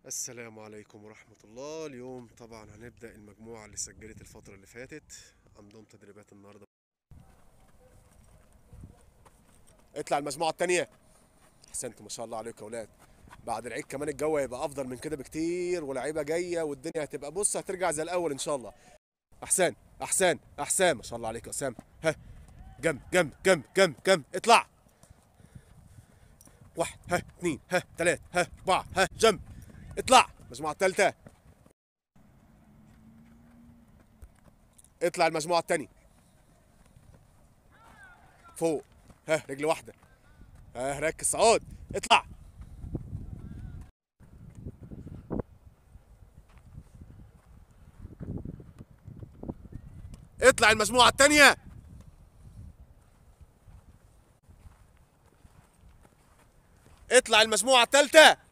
السلام عليكم ورحمة الله اليوم طبعا هنبدأ المجموعة اللي سجلت الفترة اللي فاتت عندهم تدريبات النهاردة اطلع المجموعة التانية احسنتوا ما شاء الله عليكم يا اولاد بعد العيد كمان الجو هيبقى افضل من كده بكتير ولاعيبة جاية والدنيا هتبقى بص هترجع زي الاول ان شاء الله احسان احسان احسان ما شاء الله عليك يا اسام ها جنب جنب جنب جنب جنب اطلع واحد ها اثنين ها ثلاثة ها أربعة ها جنب اطلع المجموعة الثالثة اطلع المجموعة الثانية فوق ها رجل واحدة ها ركز صعود اطلع اطلع المجموعة الثانية اطلع المجموعة الثالثة